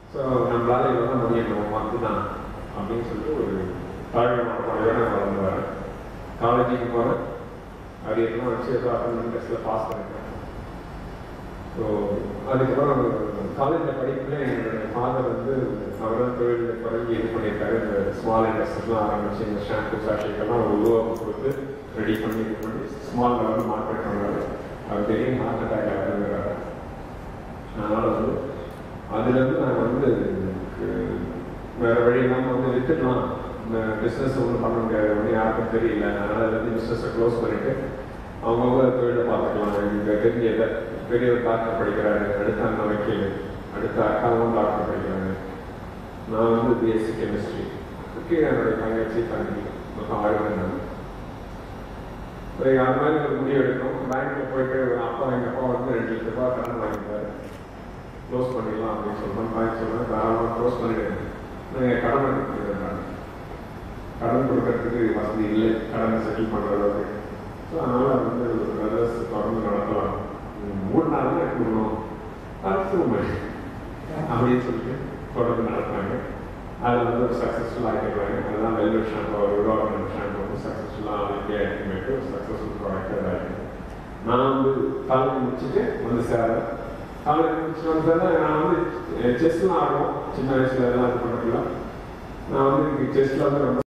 so நம்மளால இவ்வளோ தான் முடியும் நம்ம வந்து தான் அப்படின்னு சொல்லிட்டு ஒரு தாழ்வு மனப்பாடையோட நான் வளர்ந்து வரேன் காலேஜுக்கு போகிறேன் அது எல்லாம் வச்சு ஏதோ அட்டன் டெஸ்ட்டில் பாஸ் பண்ணிட்டேன் ஸோ அதுக்கப்புறம் காலேஜில் படிக்கல என்னோட ஃபாதர் வந்து அவர் தான் தொழிலில் தொடங்கி இது பண்ணியிருக்காரு இந்த ஸ்மால் இண்டஸ்ட்ரிஸ்லாம் ஆரம்பிச்சு இந்த ஷாம்பு சாஷிக்கெல்லாம் ஒரு உருவாக்கம் கொடுத்து ரெடி பண்ணி இது பண்ணி ஸ்மால் லெவலில் மார்க்கெட் பண்ணுறாரு அவர் தெரியும் ஹார்ட் அட்டாக் ஆகுதுங்கிறாரு அதனால் வந்து அதுலேருந்து நான் வந்து எனக்கு வேற வழி இல்லாமல் வந்து வித்துக்கலாம் இந்த பிஸ்னஸ் ஒன்றும் பண்ண முடியாது ஒன்றும் யாருக்கும் தெரியல அதனால் அதுலேருந்து பிஸ்னஸை க்ளோஸ் பண்ணிட்டு அவங்கவுங்க தொழிலை பார்த்துக்கலாம் இங்கே தெரிஞ்ச பெரிய ஒரு டாக்டர் படிக்கிறாரு அடுத்த அண்ணன் வக்கீல் அடுத்த அக்காவும் டாக்டர் படிக்கிறாங்க நான் வந்து பிஎஸ்சி கெமிஸ்ட்ரி கீழே என்னுடைய தங்கச்சி தம்பி மொத்தம் ஆறு பேர் நான் ஒரு அது மாதிரி ஒரு முடிவு எடுக்கணும் பேங்க்ல போயிட்டு ஒரு அப்பா எங்கள் அப்பா வந்து ரெண்டு லட்ச ரூபாய் கடன் வாங்கிட்டாரு க்ளோஸ் பண்ணிடலாம் அப்படின்னு சொல்கிறேன் பேங்க் சொல்கிறேன் தாராளமாக க்ளோஸ் பண்ணிடுங்க நீங்கள் கடன் எடுத்துக்கிறேன் நான் கடன் கொடுக்கறதுக்கு வசதி இல்லை கடன் செட்டில் பண்ணுற அளவுக்கு ஸோ அதனால் வந்து பிரதர்ஸ் தொடர்ந்து நடத்தலாம் மூணு நாள் தான் கொடுக்கணும் அரசுமை அப்படின்னு சொல்லிட்டு தொடர்ந்து நடத்துனாங்க அதில் வந்து ஒரு சக்ஸஸ்ஃபுல்லாக ஆகிடுறாங்க அதுதான் வெல்வெட் ஷாம்பு உருவாக்கின ஷாம்பு வந்து சக்ஸஸ்ஃபுல்லாக இந்தியா இன்டிமேட்டு ஒரு சக்ஸஸ்ஃபுல் ப்ராடக்டாக ஆகிடுது நான் வந்து காலேஜ் முடிச்சுட்டு வந்து சேரேன் காலேஜ் முடிச்சுட்டு வந்து சேர்ந்தா நான் வந்து செஸ்லாம் ஆடுவோம் சின்ன வயசுல எல்லாம் இது பண்ணல நான் வந்து செஸ்ல வந்து ரொம்ப